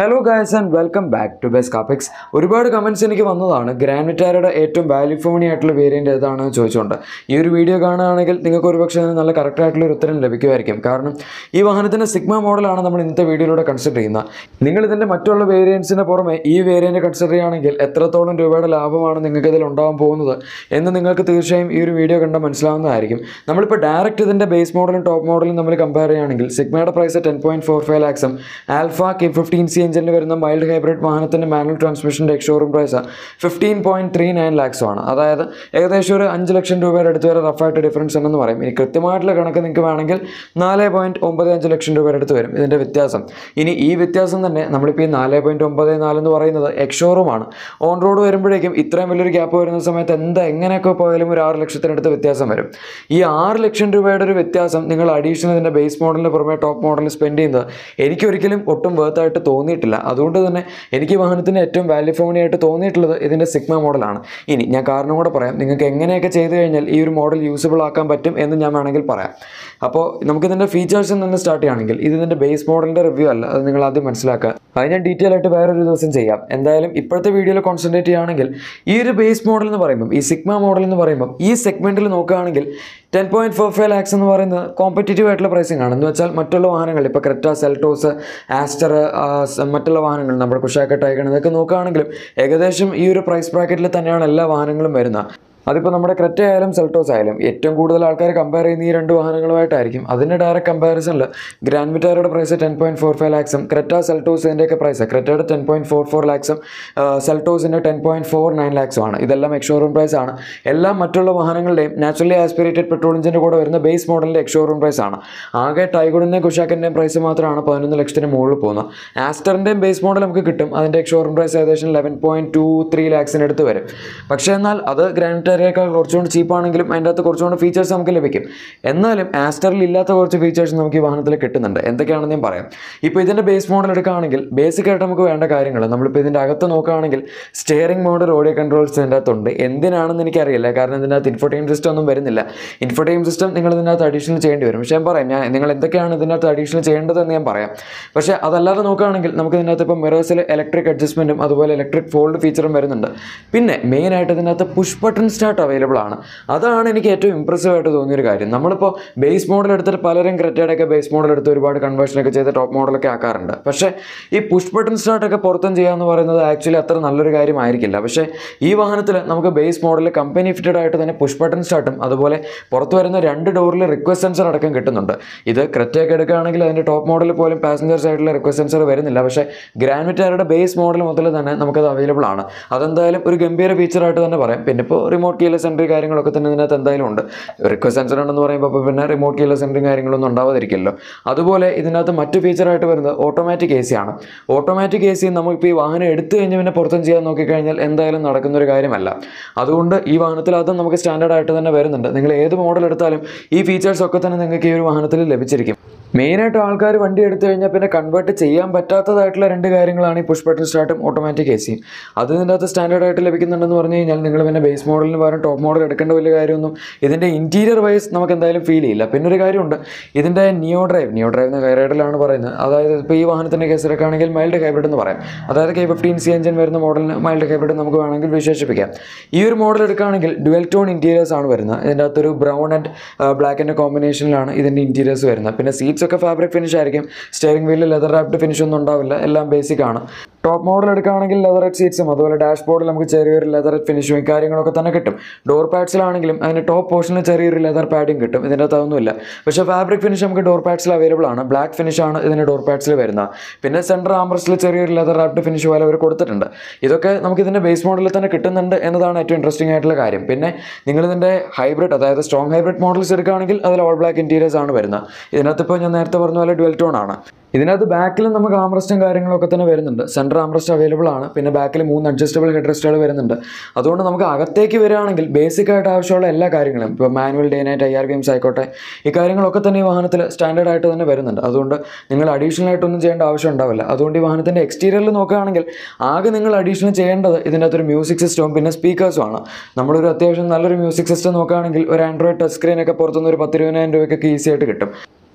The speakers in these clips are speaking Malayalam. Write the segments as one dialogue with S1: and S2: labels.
S1: hello guys and welcome back to best Kappics ഒരുപാട് കമൻറ്റ്സ് എനിക്ക് വന്നതാണ് ഗ്രാൻവിറ്റാരയുടെ ഏറ്റവും വാല്യൂ ഫോണി ആയിട്ടുള്ള വേരിയൻ്റ് ഏതാണെന്ന് ചോദിച്ചുകൊണ്ട് ഈ ഒരു വീഡിയോ കാണുകയാണെങ്കിൽ നിങ്ങൾക്ക് ഒരുപക്ഷെ അതിന് നല്ല കറക്റ്റ് ആയിട്ടുള്ള ഒരു ഉത്തരം ലഭിക്കുമായിരിക്കും കാരണം ഈ വാഹനത്തിൻ്റെ സിഗ്മ മോഡലാണ് നമ്മൾ ഇന്നത്തെ വീഡിയോയിലൂടെ കൺസിഡർ ചെയ്യുന്നത് നിങ്ങൾ ഇതിൻ്റെ മറ്റുള്ള വേരിയൻസിന് പുറമെ ഈ വേരിയൻ്റ് കൺസിഡർ ചെയ്യുകയാണെങ്കിൽ എത്രത്തോളം രൂപയുടെ ലാഭമാണ് നിങ്ങൾക്ക് ഇതിൽ ഉണ്ടാകാൻ പോകുന്നത് എന്ന് നിങ്ങൾക്ക് തീർച്ചയായും ഈ ഒരു വീഡിയോ കണ്ടാൽ മനസ്സിലാവുന്നതായിരിക്കും നമ്മളിപ്പോൾ ഡയറക്റ്റ് ഇതിൻ്റെ ബേസ് മോഡലും ടോപ്പ് മോഡലും നമ്മൾ കമ്പയർ ചെയ്യുകയാണെങ്കിൽ സിഗ്മയുടെ price ten point four five ലാക്സും ആൽഫ കെ ഫിഫ്റ്റീൻ സി എഞ്ചിനിൽ വരുന്ന മൈൽഡ് ഹൈബ്രിഡ് വാഹനത്തിൻ്റെ മാനുവൽ ട്രാൻസ്മിഷൻ്റെ ex showroom price fifteen point three nine ലാക്സും ആണ് അതായത് ഏകദേശം ഒരു അഞ്ച് ലക്ഷം രൂപയുടെ അടുത്ത് വരെ റഫായിട്ട് ഡിഫറൻസ് ഉണ്ടെന്ന് പറയും ഇനി കൃത്യമായിട്ടുള്ള കണക്ക് നിങ്ങൾക്ക് വേണമെങ്കിൽ നാല് പോയിൻറ്റ് ഒമ്പത് അഞ്ച് ലക്ഷം രൂപയുടെ അടുത്ത് വരും ഇതിൻ്റെ വ്യത്യാസം ഇനി ഈ വ്യത്യാസം തന്നെ നമ്മളിപ്പോൾ ഈ നാല് പോയിൻറ്റ് ഒമ്പത് നാല് എന്ന് പറയുന്നത് എക്സ്ഷോറൂമാണ് ഓൺ റോഡ് വരുമ്പോഴേക്കും ഇത്രയും വലിയൊരു ഗ്യാപ്പ് വരുന്ന സമയത്ത് എന്താ എങ്ങനെയൊക്കെ പോയാലും ഒരു ആറ് ലക്ഷത്തിനടുത്ത് വ്യത്യാസം വരും ഈ ആറ് ലക്ഷം രൂപയുടെ ഒരു വ്യത്യാസം നിങ്ങൾ അഡീഷണൽ ഇതിൻ്റെ ബേസ് മോഡലിന് പുറമെ ടോപ്പ് മോഡലിൽ സ്പെൻഡ് ചെയ്യുന്നത് എനിക്കൊരിക്കലും ഒട്ടും വേർത്തായിട്ട് തോന്നിയിട്ടില്ല അതുകൊണ്ട് തന്നെ എനിക്ക് ഈ വാഹനത്തിന് ഏറ്റവും വാല്യൂ ഫോണി ആയിട്ട് തോന്നിയിട്ടുള്ളത് ഇതിൻ്റെ സിഗ്മ മോഡലാണ് ഇനി ഞാൻ കാരണം കൂടെ പറയാം നിങ്ങൾക്ക് എങ്ങനെയൊക്കെ ചെയ്തു കഴിഞ്ഞാൽ ഈ ഒരു മോഡൽ യൂസബിൾ ആക്കാൻ പറ്റും എന്ന് ഞാൻ വേണമെങ്കിൽ പറയാം അപ്പോൾ നമുക്കിതിൻ്റെ ഫീച്ചേഴ്സിൽ നിന്ന് സ്റ്റാർട്ട് ചെയ്യുകയാണെങ്കിൽ ഇത് ഇതിൻ്റെ ബേസ് മോഡലിൻ്റെ റിവ്യൂ അല്ല അത് നിങ്ങൾ ആദ്യം മനസ്സിലാക്കുക അത് ഞാൻ ഡീറ്റെയിൽ ആയിട്ട് വേറൊരു ദിവസം ചെയ്യാം എന്തായാലും ഇപ്പോഴത്തെ വീഡിയോയിൽ കോൺസെൻട്രേറ്റ് ചെയ്യുകയാണെങ്കിൽ ഈ ഒരു ബേസ് മോഡൽ എന്ന് പറയുമ്പോൾ ഈ സിഗ്മ മോഡൽ എന്ന് പറയുമ്പോൾ ഈ സെഗ്മെൻറ്റിൽ നോക്കുകയാണെങ്കിൽ ten point four five lakhs എന്ന് പറയുന്നത് കോമ്പറ്റീറ്റീവ് ആയിട്ടുള്ള പ്രൈസിംഗ് ആണ് എന്ന് വെച്ചാൽ മറ്റുള്ള വാഹനങ്ങൾ ഇപ്പോൾ ക്രെറ്റ സെൽട്ടോസ് ആസ്റ്റർ മറ്റുള്ള വാഹനങ്ങൾ നമ്മുടെ കുഷാക്ക ടൈഗൺ ഇതൊക്കെ നോക്കുകയാണെങ്കിലും ഏകദേശം ഈ ഒരു പ്രൈസ് ബ്രാക്കറ്റിൽ തന്നെയാണ് എല്ലാ വാഹനങ്ങളും വരുന്നത് അതിപ്പോൾ നമ്മുടെ ക്രെറ്റ ആയാലും സെൽട്ടോസ് ആയാലും ഏറ്റവും കൂടുതൽ ആൾക്കാർ കമ്പയർ ചെയ്യുന്ന ഈ രണ്ട് വാഹനങ്ങളുമായിട്ടായിരിക്കും അതിൻ്റെ ഡയറക്റ്റ് കമ്പാരിസണിൽ ഗ്രാൻഡ് വിറ്റാരയുടെ price ten point four five ലാക്സും ക്രെറ്റ സെൽട്ടോസ് ഇതിൻ്റെയൊക്കെ പ്രൈസ് ക്രെറ്റയുടെ ടെൻ പോയിൻറ്റ് ഫോർ ഫോർ ലാക്സും സെൽട്ടോസിൻ്റെ ടെൻ പോയിൻറ്റ് ഫോർ നയൻ ലാക്സും ആണ് ഇതെല്ലാം എക്സ്ഷോറൂം പ്രൈസ് ആണ് എല്ലാം മറ്റുള്ള വാഹനങ്ങളുടെയും നാച്ചുറലി ആസ്പിറേറ്റഡ് പെട്രോൾ എഞ്ചിൻ്റെ കൂടെ വരുന്ന ബേസ് മോഡലിൻ്റെ എക്സ്ഷോറൂം പ്രൈസ് ആണ് ആകെ ടൈഗോഡിൻ്റെയും കുഷാക്കിൻ്റെയും പ്രൈസ് മാത്രമാണ് പതിനൊന്ന് ലക്ഷത്തിന് മുകളിൽ പോകുന്നത് ആസ്റ്ററിൻ്റെയും ബേസ് മോഡൽ നമുക്ക് കിട്ടും അതിൻ്റെ എക്സ്ഷോറൂം പ്രൈസ് ഏകദേശം ലെവൻ പോയിൻറ്റ് ടു ത്രീ ലാക്സിന് അടുത്ത് വരും പക്ഷേ എന്നാൽ അത് ഗ്രാൻഡ് ടാരയേക്കാൾ കുറച്ചുകൂടി ചീപ്പാണെങ്കിലും അതിൻ്റെ അകത്ത് കുറച്ചുകൂടി ഫീച്ചേഴ്സ് നമുക്ക് ലഭിക്കും എന്നാലും ആസ്റ്ററിൽ ഇല്ലാത്ത കുറച്ച് ഫീച്ചേഴ്സ് നമുക്ക് ഈ വാഹനത്തിൽ കിട്ടുന്നുണ്ട് എന്തൊക്കെയാണെന്ന് ഞാൻ പറയാം ഇപ്പോൾ ഇതിൻ്റെ ബേസ് മോഡൽ എടുക്കുകയാണെങ്കിൽ ബേസിക് ആയിട്ട് നമുക്ക് വേണ്ട കാര്യങ്ങൾ നമ്മളിപ്പോൾ ഇതിൻ്റെ അകത്ത് നോക്കുകയാണെങ്കിൽ സ്റ്റിയറിംഗ് മോഡൽ ഓഡിയോ കൺട്രോൾസ് ഇതിൻ്റെ അകത്തുണ്ട് എന്തിനാണെന്ന് എനിക്കറിയില്ല കാരണം ഇതിൻ്റെ അകത്ത് ഇൻഫോടൈം സിസ്റ്റം ഒന്നും വരുന്നില്ല ഇൻഫോടൈം സിസ്റ്റം നിങ്ങൾ ഇതിൻ്റെ അകത്ത് അഡീഷണൽ ചെയ്യേണ്ടി വരും പക്ഷേ ഞാൻ പറയാം ഞാൻ നിങ്ങൾ എന്തൊക്കെയാണ് ഇതിൻ്റെ അകത്ത് അഡീഷണൽ ചെയ്യേണ്ടതെന്ന് ഞാൻ പറയാം പക്ഷേ അതല്ലാതെ നോക്കുകയാണെങ്കിൽ നമുക്ക് ഇതിൻ്റെ അകത്ത് ഇപ്പോൾ മിറേഴ്സിൽ ഇലക്ട്രിക് അഡ്ജസ്റ്റ്മെൻറ്റും അതുപോലെ ഇലക്ട്രിക് ഫോൾഡ് ഫീച്ചറും വരുന്നുണ്ട് പിന്നെ മെയിനായിട്ട് ഇതിനകത്ത് പുഷ് ബട്ടൺ സ്റ്റാർട്ട് അവൈലബിൾ ആണ് അതാണ് എനിക്ക് ഏറ്റവും ഇമ്പ്രസീവ് ആയിട്ട് തോന്നിയൊരു കാര്യം നമ്മളിപ്പോൾ ബേസ് മോഡൽ എടുത്തിട്ട് പലരും ക്രെറ്റയുടെയൊക്കെ ബേസ് മോഡൽ എടുത്ത് ഒരുപാട് കൺവേർഷനൊക്കെ ചെയ്ത് ടോപ്പ് മോഡലൊക്കെ ആക്കാറുണ്ട് പക്ഷേ ഈ പുഷ് ബട്ടൺ സ്റ്റാർട്ടൊക്കെ പുറത്തും ചെയ്യാമെന്ന് പറയുന്നത് ആക്ച്വലി അത്ര നല്ലൊരു കാര്യമായിരിക്കില്ല പക്ഷേ ഈ വാഹനത്തിൽ നമുക്ക് ബേസ് മോഡൽ കമ്പനി ഫിറ്റഡ് ആയിട്ട് തന്നെ പുഷ് ബട്ടൺ സ്റ്റാർട്ടും അതുപോലെ പുറത്ത് വരുന്ന രണ്ട് ഡോറിൽ റിക്വസ്റ്റ് സെൻസർ അടക്കം കിട്ടുന്നുണ്ട് ഇത് ക്രെറ്റയൊക്കെ എടുക്കുകയാണെങ്കിൽ അതിൻ്റെ ടോപ്പ് മോഡൽ പോലും പാസഞ്ചർ സൈഡിൽ റിക്വസ്റ്റ് സെൻസർ വരുന്നില്ല പക്ഷേ ഗ്രാൻവിറ്റാരുടെ ബേസ് മോഡൽ മുതൽ തന്നെ നമുക്കത് അവൈലബിൾ ആണ് അതെന്തായാലും ഒരു ഗംഭീര ഫീച്ചറായിട്ട് തന്നെ പറയാം പിന്നെ ഇപ്പോൾ റിമോട്ട് കീലെസ് എൻട്രി കാര്യങ്ങളൊക്കെ തന്നെ ഇതിനകത്ത് എന്തായാലും ഉണ്ട് റിക്വസ്റ്റ് സെൻസർ ഉണ്ടെന്ന് പറയുമ്പോൾ അപ്പോൾ പിന്നെ റിമോട്ട് കീലെസ് എൻട്രി കാര്യങ്ങളൊന്നും ഉണ്ടാവാതിരിക്കില്ലല്ലോ അതുപോലെ ഇതിനകത്ത് മറ്റു ഫീച്ചറായിട്ട് വരുന്നത് ഓട്ടോമാറ്റിക് എ സി ആണ് ഓട്ടോമാറ്റിക് എ സി നമുക്കിപ്പോൾ ഈ വാഹനം എടുത്തു കഴിഞ്ഞ് പിന്നെ പുറത്തും ചെയ്യാൻ നോക്കിക്കഴിഞ്ഞാൽ എന്തായാലും നടക്കുന്ന ഒരു കാര്യമല്ല അതുകൊണ്ട് ഈ വാഹനത്തിൽ അതും നമുക്ക് സ്റ്റാൻഡേർഡ് ആയിട്ട് തന്നെ വരുന്നുണ്ട് നിങ്ങൾ ഏത് മോഡൽ എടുത്താലും ഈ ഫീച്ചേഴ്സ് ഒക്കെ തന്നെ നിങ്ങൾക്ക് ഈ ഒരു വാഹനത്തിൽ ലഭിച്ചിരിക്കും മെയിനായിട്ട് ആൾക്കാർ വണ്ടി എടുത്തു കഴിഞ്ഞാൽ പിന്നെ കൺവേർട്ട് ചെയ്യാൻ പറ്റാത്തതായിട്ടുള്ള രണ്ട് കാര്യങ്ങളാണ് ഈ പുഷ് ബട്ടൺ സ്റ്റാർട്ടും ഓട്ടോമാറ്റിക് എ സിയും അത് ഇതിൻ്റെ അകത്ത് സ്റ്റാൻഡേർഡ് ആയിട്ട് ലഭിക്കുന്നുണ്ടെന്ന് പറഞ്ഞു കഴിഞ്ഞാൽ നിങ്ങൾ പിന്നെ ബേസ് മോഡലിന് പകരം ടോപ്പ് മോഡൽ എടുക്കേണ്ട വലിയ കാര്യമൊന്നും ഇതിൻ്റെ ഇൻറ്റീരിയർ വൈസ് നമുക്ക് എന്തായാലും ഫീൽ ചെയ്യില്ല പിന്നെ ഒരു കാര്യമുണ്ട് ഇതിൻ്റെ നിയോ ഡ്രൈവ് നിയോ ഡ്രൈവ് എന്ന ഹൈറൈഡിലാണ് പറയുന്നത് അതായത് ഇപ്പോൾ ഈ വാഹനത്തിൻ്റെ കേസ് എടുക്കുകയാണെങ്കിൽ മൈൽഡ് ഹൈബ്രിഡ് എന്ന് പറയാം അതായത് കെ ഫിഫ്റ്റീൻ സി എഞ്ചിൻ വരുന്ന മോഡലിന് മൈൽഡ് ഹൈബ്രിഡ് നമുക്ക് വേണമെങ്കിൽ വിശേഷിപ്പിക്കാം ഈ ഒരു മോഡൽ എടുക്കുകയാണെങ്കിൽ ഡുവൽ ടോൺ ഇൻറ്റീരിയേഴ്സ് ആണ് വരുന്നത് ഇതിൻ്റെ അകത്തൊരു ബ്രൗൺ ആൻഡ് ബ്ലാക്കിൻ്റെ കോമ്പിനേഷനിലാണ് ഇതിൻ്റെ ഇൻറ്റീരിയേഴ്സ് വരുന്നത് പിന്നെ സീറ്റ്സ് ഒക്കെ ഫാബ്രിക് ഫിനിഷ് ആയിരിക്കും സ്റ്റിയറിംഗ് വീലിൽ ലെതർ റാപ്ഡ് ഫിനിഷ് ഒന്നും ഉണ്ടാവില്ല എല്ലാം ബേസിക് ആണ് ടോപ്പ് മോഡൽ എടുക്കുകയാണെങ്കിൽ ലെതർ സീറ്റ്സും അതുപോലെ ഡാഷ് ബോർഡിൽ നമുക്ക് ചെറിയൊരു ലെതർ ഫിനിഷും കാര്യങ്ങളൊക്കെ തന്നെ കിട്ടും ഡോർ പാഡ്സിലാണെങ്കിലും അതിന് ടോപ്പ് പോർഷനിൽ ചെറിയൊരു ലെതർ പാഡിങ് കിട്ടും ഇതിൻ്റെ അകത്ത് അതൊന്നുമില്ല പക്ഷേ ഫാബ്രിക് ഫിനിഷ് നമുക്ക് ഡോർ പാഡ്സിൽ അവൈലബിൾ ആണ് ബ്ലാക്ക് ഫിനിഷ് ആണ് ഇതിന് ഡോർ പാഡ്സിൽ വരുന്നത് പിന്നെ സെൻറ്റർ ആംബ്രസ്റ്റിൽ ചെറിയൊരു ലെതർ റാപ്ഡ് ഫിനിഷ് പോലെ അവർ കൊടുത്തിട്ടുണ്ട് ഇതൊക്കെ നമുക്ക് ഇതിൻ്റെ ബേസ് മോഡലിൽ തന്നെ കിട്ടുന്നുണ്ട് എന്നതാണ് ഏറ്റവും ഇൻട്രസ്റ്റിംഗ് ആയിട്ടുള്ള കാര്യം പിന്നെ നിങ്ങൾ ഇതിൻ്റെ ഹൈബ്രിഡ് അതായത് സ്ട്രോങ് ഹൈബ്രിഡ് മോഡൽസ് എടുക്കുകയാണെങ്കിൽ അതിൽ ഓൾ ബ്ലാക്ക് ഇൻറ്റീരിയേഴ്സ് ആണ് വരുന്നത് ഇതിനകത്ത് ഇപ്പോൾ ഞാൻ നേരത്തെ പറഞ്ഞ പോലെ ഡുവൽ ടോൺ ആണ് ഇതിനകത്ത് ബാക്കിലും നമുക്ക് ആംറസ്റ്റും കാര്യങ്ങളൊക്കെ തന്നെ വരുന്നുണ്ട് സെൻറ്റർ ആംറസ്റ്റ് അവൈലബിൾ ആണ് പിന്നെ ബാക്കിൽ മൂന്ന് അഡ്ജസ്റ്റബിൾ ഹെഡ് റെസ്റ്റുകൾ വരുന്നുണ്ട് അതുകൊണ്ട് നമുക്ക് അകത്തേക്ക് വരികയാണെങ്കിൽ ബേസിക് ആയിട്ട് ആവശ്യമുള്ള എല്ലാ കാര്യങ്ങളും ഇപ്പോൾ manual day night I R games ആയിക്കോട്ടെ ഈ കാര്യങ്ങളൊക്കെ തന്നെ ഈ വാഹനത്തിൽ സ്റ്റാൻഡേർഡ് ആയിട്ട് തന്നെ വരുന്നുണ്ട് അതുകൊണ്ട് നിങ്ങൾ അഡീഷണൽ ആയിട്ടൊന്നും ചെയ്യേണ്ട ആവശ്യം ഉണ്ടാവില്ല അതുകൊണ്ട് ഈ വാഹനത്തിൻ്റെ എക്സ്റ്റീരിയറിൽ നോക്കുകയാണെങ്കിൽ ആകെ നിങ്ങൾ അഡീഷണൽ ചെയ്യേണ്ടത് ഇതിൻ്റെ അകത്തൊരു മ്യൂസിക് സിസ്റ്റവും പിന്നെ സ്പീക്കേഴ്സും ആണ് നമ്മളൊരു അത്യാവശ്യം നല്ലൊരു മ്യൂസിക് സിസ്റ്റം നോക്കുകയാണെങ്കിൽ ഒരു ആൻഡ്രോയിഡ് ടച്ച് സ്ക്രീനൊക്കെ പുറത്തുനിന്ന് ഒരു പത്തിരുപതിനായിരം രൂപയ്ക്കൊക്കെ ഈസി ആയിട്ട് കിട്ടും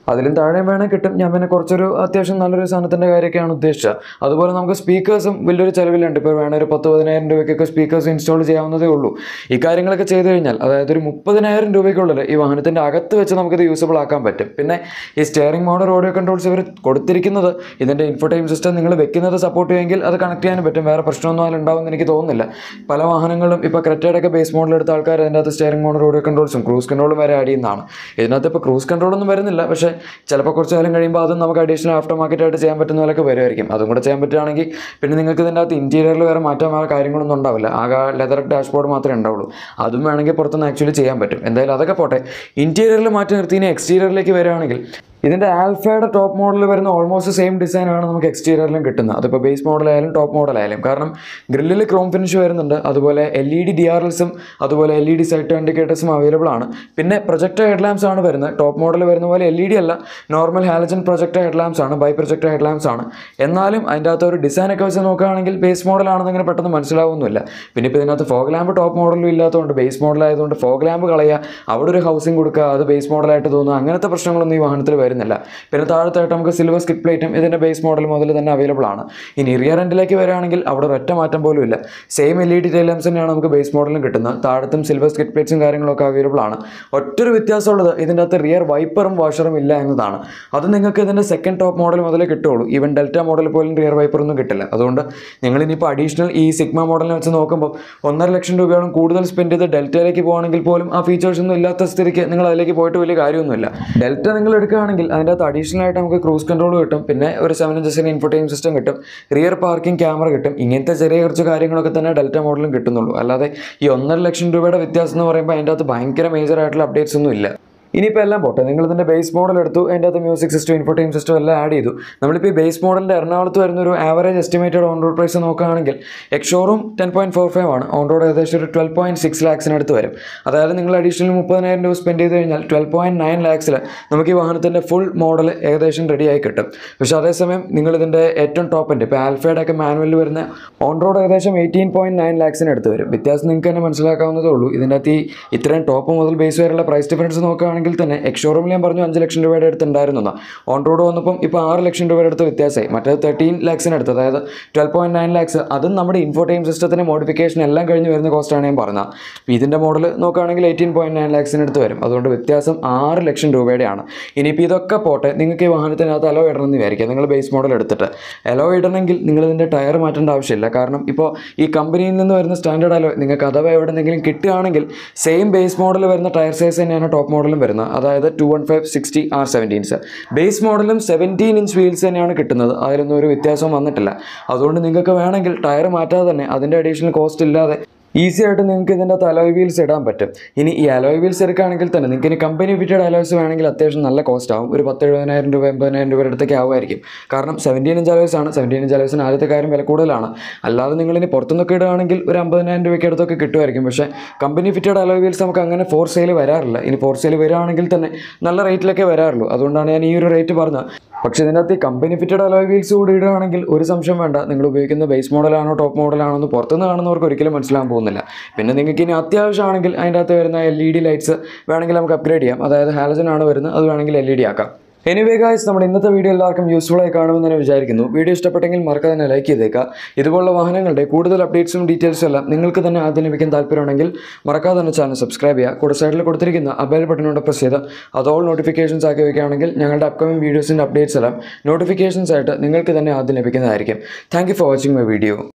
S1: അതിലും താഴെ വേണേൽ കിട്ടും ഞാൻ പിന്നെ കുറച്ചൊരു അത്യാവശ്യം നല്ലൊരു സാധനത്തിൻ്റെ കാര്യമൊക്കെയാണ് ഉദ്ദേശിച്ചത് അതുപോലെ നമുക്ക് സ്പീക്കേഴ്സും വലിയൊരു ചിലവിലുണ്ട് ഇപ്പോൾ വേണേൽ ഒരു പത്ത് പതിനായിരം രൂപയ്ക്കൊക്കെ സ്പീക്കേഴ്സ് ഇൻസ്റ്റാൾ ചെയ്യാവുന്നതേ ഉള്ളൂ ഈ കാര്യങ്ങളൊക്കെ ചെയ്ത് കഴിഞ്ഞാൽ അതായത് ഒരു മുപ്പതിനായിരം രൂപയ്ക്കുള്ളിൽ ഈ വാഹനത്തിൻ്റെ അകത്ത് വെച്ച് നമുക്കിത് യൂസബിൾ ആക്കാൻ പറ്റും പിന്നെ ഈ സ്റ്റിയറിംഗ് മോഡൽ ഓഡിയോ കൺട്രോൾസ് ഇവർ കൊടുത്തിരിക്കുന്നത് ഇതിൻ്റെ ഇൻഫോടൈം സിസ്റ്റം നിങ്ങൾ വെക്കുന്നത് സപ്പോർട്ട് ചെയ്യുമെങ്കിൽ അത് കണക്ട് ചെയ്യാനും പറ്റും വേറെ പ്രശ്നമൊന്നും അതിൽ ഉണ്ടാവുമെന്ന് എനിക്ക് തോന്നുന്നില്ല പല വാഹനങ്ങളും ഇപ്പോൾ ക്രെറ്റയുടെ ഒക്കെ ബേസ് മോഡൽ എടുത്ത ആൾക്കാർ അതിൻ്റെ അകത്ത് സ്റ്റിയറിംഗ് മോഡൽ ഓഡിയോ കൺട്രോൾസും ക്രൂസ് കൺട്രോളും വരെ ആഡ് ചെയ്യുന്നതാണ് ഇതിനകത്ത് ഇപ്പോൾ ക്രൂസ് കൺട്രോളൊന്നും വരുന്നില്ല പക്ഷേ ചിലപ്പോൾ കുറച്ച് കാലം കഴിയുമ്പോൾ അതും നമുക്ക് അഡീഷണൽ ആഫ്റ്റർ മാർക്കറ്റ് ആയിട്ട് ചെയ്യാൻ പറ്റുന്ന പോലൊക്കെ വരുമായിരിക്കും അതും കൂടെ ചെയ്യാൻ പറ്റുകയാണെങ്കിൽ പിന്നെ നിങ്ങൾക്ക് ഇതിൻ്റെ അകത്ത് ഇൻറ്റീരിയറിൽ വേറെ മാറ്റാൻ വേറെ കാര്യങ്ങളൊന്നും ഉണ്ടാവില്ല ആകെ ലെതർ ഡാഷ്ബോർഡ് മാത്രമേ ഉണ്ടാവുള്ളൂ അതും വേണമെങ്കിൽ പുറത്തുനിന്ന് ആക്ച്വലി ചെയ്യാൻ പറ്റും എന്തായാലും അതൊക്കെ പോട്ടെ ഇൻറ്റീരിയറിൽ മാറ്റി നിർത്തി ഇനി എക്സ്റ്റീരിയറിലേക്ക് വരികയാണെങ്കിൽ ഇതിൻ്റെ ആൽഫയുടെ ടോപ്പ് മോഡൽ വരുന്ന ഓൾമോസ്റ്റ് സെയിം ഡിസൈനാണ് നമുക്ക് എക്സ്റ്റീരിയറിലും കിട്ടുന്നത് അതിപ്പോൾ ബേസ് മോഡലായാലും ടോപ്പ് മോഡലായാലും കാരണം ഗ്രില്ലിൽ ക്രോം ഫിനിഷ് വരുന്നുണ്ട് അതുപോലെ L E D D R എൽസും അതുപോലെ എൽ ഇ ഡി സൈറ്റ് ഇൻഡിക്കേറ്റേഴ്സും അവൈലബിൾ ആണ് പിന്നെ പ്രൊജക്ടർ ഹെഡ് ലാംപ്സ് ആണ് വരുന്നത് ടോപ്പ് മോഡൽ വരുന്ന പോലെ എൽ ഇ ഡി അല്ല normal halogen projector head lamps ആണ് ബൈ പ്രൊജക്ടർ ഹെഡ് ലാംപ്സ് ആണ് എന്നാലും അതിൻ്റെ അകത്ത് ഒരു ഡിസൈൻ ഒക്കെ വെച്ച് നോക്കുകയാണെങ്കിൽ ബേസ് മോഡലാണെന്ന് ഇങ്ങനെ പെട്ടെന്ന് മനസ്സിലാവുന്നില്ല പിന്നെ ഇപ്പോൾ ഇതിനകത്ത് ഫോഗ് ലാമ്പ് ടോപ്പ് മോഡലും ഇല്ലാത്തതുകൊണ്ട് ബേസ് മോഡലായതുകൊണ്ട് ഫോഗ് ലാമ്പ് കളയുക അവിടെ ഒരു ഹൗസിംഗ് കൊടുക്കുക അത് ബേസ് മോഡലായിട്ട് തോന്നുക അങ്ങനത്തെ പ്രശ്നങ്ങളൊന്നും ഈ വാഹനത്തിൽ വരുന്നില്ല പിന്നെ താഴത്തായിട്ട് നമുക്ക് സിൽവർ സ്കിറ്റ് പ്ലേറ്റും ഇതിൻ്റെ ബേസ് മോഡൽ മുതൽ തന്നെ അവൈലബിൾ ആണ് ഇനി റിയർ എൻഡിലേക്ക് വരികയാണെങ്കിൽ അവിടെ ഒരൊറ്റ മാറ്റം പോലും ഇല്ല same L E D tail lamps തന്നെയാണ് നമുക്ക് ബേസ് മോഡലും കിട്ടുന്നത് താഴത്തും സിൽവർ സ്കിറ്റ് പ്ലേറ്റ്സും കാര്യങ്ങളൊക്കെ അവൈലബിൾ ആണ് ഒറ്റൊരു വ്യത്യാസമുള്ളത് ഇതിൻ്റെ അകത്ത് റിയർ വൈപ്പറും വാഷറും ഇല്ല എന്നതാണ് അത് നിങ്ങൾക്ക് ഇതിൻ്റെ സെക്കൻഡ് ടോപ്പ് മോഡൽ മുതലേ കിട്ടുള്ളൂ ഈവൻ ഡെൽറ്റ മോഡൽ പോലും റിയർ വൈപ്പറൊന്നും കിട്ടില്ല അതുകൊണ്ട് നിങ്ങൾ ഇനിയിപ്പോൾ അഡീഷണൽ ഈ സിഗ്മ മോഡലിനെ വെച്ച് നോക്കുമ്പോൾ ഒന്നര ലക്ഷം രൂപയോളം കൂടുതൽ സ്പെൻഡ് ചെയ്ത് ഡെൽറ്റയിലേക്ക് പോകുകയാണെങ്കിൽ പോലും ആ ഫീച്ചേഴ്സ് ഒന്നും ഇല്ലാത്ത സ്ഥിതിക്ക് നിങ്ങൾ അതിലേക്ക് പോയിട്ട് വലിയ കാര്യമൊന്നുമില്ല ഡെൽറ്റ നിങ്ങൾ എടുക്കുകയാണെങ്കിൽ അതിൻ്റെ അകത്ത് അഡീഷണൽ ആയിട്ട് നമുക്ക് ക്രൂസ് കൺട്രോൾ കിട്ടും പിന്നെ ഒരു സെവൻ ഇഞ്ചസിന് ഇൻഫോർടൈം സിസ്റ്റം കിട്ടും റിയർ പാർക്കിംഗ് ക്യാമറ കിട്ടും ഇങ്ങനത്തെ ചെറിയ കുറച്ച് കാര്യങ്ങളൊക്കെ തന്നെ ഡെൽറ്റ മോഡലും കിട്ടുന്നുള്ളൂ അല്ലാതെ ഈ ഒന്നര ലക്ഷം രൂപയുടെ വ്യത്യാസം എന്ന് പറയുമ്പോൾ അതിൻ്റെ അകത്ത് ഭയങ്കര മേജർ ആയിട്ടുള്ള അപ്ഡേറ്റ്സ് ഒന്നും ഇല്ല ഇനിയിപ്പോൾ എല്ലാം പോട്ടെ നിങ്ങൾ ഇതിൻ്റെ ബേസ് മോഡൽ എടുത്തു അതിൻ്റെ അകത്ത് മ്യൂസിക് സിസ്റ്റം ഇൻഫോർടൈം സിസ്റ്റം എല്ലാം ആഡ് ചെയ്തു നമ്മളിപ്പോൾ ഈ ബേസ് മോഡലിൻ്റെ എറണാകുളത്ത് വരുന്ന ഒരു average estimated on road price നോക്കുകയാണെങ്കിൽ ex showroom ten point four five ആണ് ഓൺ റോഡ് ഏകദേശം ഒരു ട്വൽവ് പോയിൻറ്റ് സിക്സ് ലാക്സിനടുത്ത് വരും അതായത് നിങ്ങൾ അഡീഷണൽ മുപ്പതിനായിരം രൂപ സ്പെൻഡ് ചെയ്ത് കഴിഞ്ഞാൽ ട്വൽവ് പോയിൻറ്റ് നയൻ ലാക്സിൽ നമുക്ക് ഈ വാഹനത്തിൻ്റെ ഫുൾ മോഡൽ ഏകദേശം റെഡിയായി കിട്ടും പക്ഷേ അതേസമയം നിങ്ങൾ ഇതിൻ്റെ ഏറ്റവും ടോപ്പ് ഉണ്ട് ഇപ്പോൾ ആൽഫയുടെ ഒക്കെ മാനുവലിൽ വരുന്ന ഓൺ റോഡ് ഏകദേശം എയ്റ്റീൻ പോയിൻറ്റ് നയൻ ലാക്സിന് അടുത്ത് വരും വ്യത്യാസം നിങ്ങൾക്ക് തന്നെ മനസ്സിലാക്കാവുന്നതേ ഉള്ളൂ ഇതിൻ്റെ അകത്ത് ഈ ഇത്രയും ടോപ്പ് മുതൽ ബേസ് വരെയുള്ള പ്രൈസ് ഡിഫറൻസ് നോക്കുകയാണെങ്കിൽ തന്നെ എക്സോറൂമിൽ ഞാൻ പറഞ്ഞു അഞ്ച് ലക്ഷം രൂപയുടെ അടുത്ത് ഉണ്ടായിരുന്നു ഓൺ റോഡ് വന്നപ്പം ഇപ്പോൾ ആറ് ലക്ഷം രൂപയുടെ അടുത്ത് വ്യത്യാസമായി മറ്റേത് തേർട്ടീൻ ലാക്സിന് അടുത്ത് അതായത് ട്വൽവ് പോയിൻറ്റ് നയൻ ലാക്സ് അതും നമ്മുടെ ഇൻഫോടൈം സിസ്റ്റത്തിന് മോഡിഫിക്കേഷൻ എല്ലാം കഴിഞ്ഞ് വരുന്ന കോസ്റ്റാണ് ഞാൻ പറഞ്ഞത് അപ്പോൾ ഇതിൻ്റെ മോഡൽ നോക്കുകയാണെങ്കിൽ എയ്റ്റീൻ പോയിൻറ്റ് നയൻ ലാക്സിന് അടുത്ത് വരും അതുകൊണ്ട് വ്യത്യാസം ആറ് ലക്ഷം രൂപയുടെയാണ് ഇനിയിപ്പോൾ ഇതൊക്കെ പോട്ടെ നിങ്ങൾക്ക് ഈ വാഹനത്തിനകത്ത് അലോ ഇടണമെന്ന് വിചാരിക്കുക നിങ്ങൾ ബേസ് മോഡൽ എടുത്തിട്ട് അലോ ഇടണമെങ്കിൽ നിങ്ങൾ ഇതിൻ്റെ ടയർ മാറ്റേണ്ട ആവശ്യമില്ല കാരണം ഇപ്പോൾ ഈ കമ്പനിയിൽ നിന്ന് വരുന്ന സ്റ്റാൻഡേർഡ് അലോ നിങ്ങൾക്ക് അഥവാ എവിടെന്നെങ്കിലും കിട്ടുകയാണെങ്കിൽ സെയിം ബേസ് മോഡൽ വരുന്ന ടയർ സൈസ് തന്നെയാണ് ടോപ്പ് മോഡലും വരുന്നത് അതായത് two one five sixty R seventeens base മോഡലും സെവൻറ്റീൻ ഇഞ്ച് വീൽസ് തന്നെയാണ് കിട്ടുന്നത് അതിലൊന്നും ഒരു വ്യത്യാസവും വന്നിട്ടില്ല അതുകൊണ്ട് നിങ്ങൾക്ക് വേണമെങ്കിൽ ടയർ മാറ്റാതെ തന്നെ അതിൻ്റെ അഡീഷണൽ കോസ്റ്റ് ഇല്ലാതെ ഈസി ആയിട്ട് നിങ്ങൾക്ക് ഇതിൻ്റെ അലോയ് വീൽസ് ഇടാൻ പറ്റും ഇനി ഈ അലോയ് വീൽസ് എടുക്കുകയാണെങ്കിൽ തന്നെ നിങ്ങൾക്ക് ഇനി കമ്പനി ഫിറ്റഡ് അലോയ്സ് വേണമെങ്കിൽ അത്യാവശ്യം നല്ല കോസ്റ്റ് ആവും ഒരു പത്ത് എഴുപതിനായിരം രൂപ എൺപതിനായിരം രൂപയുടെ അടുത്തൊക്കെ ആവുമായിരിക്കും കാരണം സെവൻറ്റീൻ ഇഞ്ച് അലോയ്സ് ആണ് സെവൻറ്റീൻ ഇഞ്ച് അലോയ്സിന് ആദ്യത്തെ കാര്യം വില കൂടുതലാണ് അല്ലാതെ നിങ്ങൾ ഇനി പുറത്തുനിന്നൊക്കെ ഇടുകയാണെങ്കിൽ ഒരു അമ്പതിനായിരം രൂപയ്ക്ക് അടുത്തൊക്കെ കിട്ടുമായിരിക്കും പക്ഷേ കമ്പനി ഫിറ്റഡ് അലോയ് വീൽസ് നമുക്ക് അങ്ങനെ ഫോർ സെയിൽ വരാറില്ല ഇനി ഫോർ സെയിൽ വരികയാണെങ്കിൽ തന്നെ നല്ല റേറ്റിലൊക്കെ വരാറുള്ളൂ അതുകൊണ്ടാണ് ഞാൻ ഈ ഒരു റേറ്റ് പറഞ്ഞത് പക്ഷേ ഇതിനകത്ത് ഈ കമ്പനി ഫിറ്റഡ് അലോയ് വീൽസ് കൂടി ഇടുകയാണെങ്കിൽ ഒരു സംശയം വേണ്ട നിങ്ങൾ ഉപയോഗിക്കുന്ന ബേസ് മോഡലാണോ ടോപ്പ് മോഡലാണോ എന്ന് പുറത്തുനിന്ന് കാണുന്നവർക്ക് ഒരിക്കലും മനസ്സിലാകാൻ പോകുന്നില്ല പിന്നെ നിങ്ങൾക്ക് ഇനി അത്യാവശ്യമാണെങ്കിൽ അതിൻ്റെ അകത്ത് വരുന്ന എൽ ഇ ഡി ലൈറ്റ്സ് വേണമെങ്കിൽ നമുക്ക് അപ്ഗ്രേഡ് ചെയ്യാം അതായത് ഹാലജൻ ആണ് വരുന്നത് അത് വേണമെങ്കിൽ എൽ ഇ ഡി ആക്കാം എനിവേ ഗായ്സ് നമ്മുടെ ഇന്നത്തെ വീഡിയോ എല്ലാവർക്കും യൂസ്ഫുൾ ആയി കാണുമെന്ന് തന്നെ വിചാരിക്കുന്നു വീഡിയോ ഇഷ്ടപ്പെട്ടെങ്കിൽ മറക്കാതെ തന്നെ ലൈക്ക് ചെയ്തേക്കുക ഇതുപോലുള്ള വാഹനങ്ങളുടെ കൂടുതൽ അപ്ഡേറ്റ്സും ഡീറ്റെയിൽസും എല്ലാം നിങ്ങൾക്ക് തന്നെ ആദ്യം ലഭിക്കാൻ താല്പര്യമുണ്ടെങ്കിൽ മറക്കാതെ തന്നെ ചാനൽ സബ്സ്ക്രൈബ് ചെയ്യുക കൂടെ സൈഡിൽ കൊടുത്തിരിക്കുന്ന അബേൽ ബട്ടനോട് പ്രസ് ചെയ്ത് അത് ഓൾ നോട്ടിഫിക്കേഷൻസ് ആക്കി വയ്ക്കുകയാണെങ്കിൽ ഞങ്ങളുടെ അപ്കമിംഗ് വീഡിയോസിൻ്റെ അപ്ഡേറ്റ്സ് എല്ലാം നോട്ടിഫിക്കേഷൻസ് ആയിട്ട് നിങ്ങൾക്ക് തന്നെ ആദ്യം ലഭിക്കുന്നതായിരിക്കും thank you for watching my video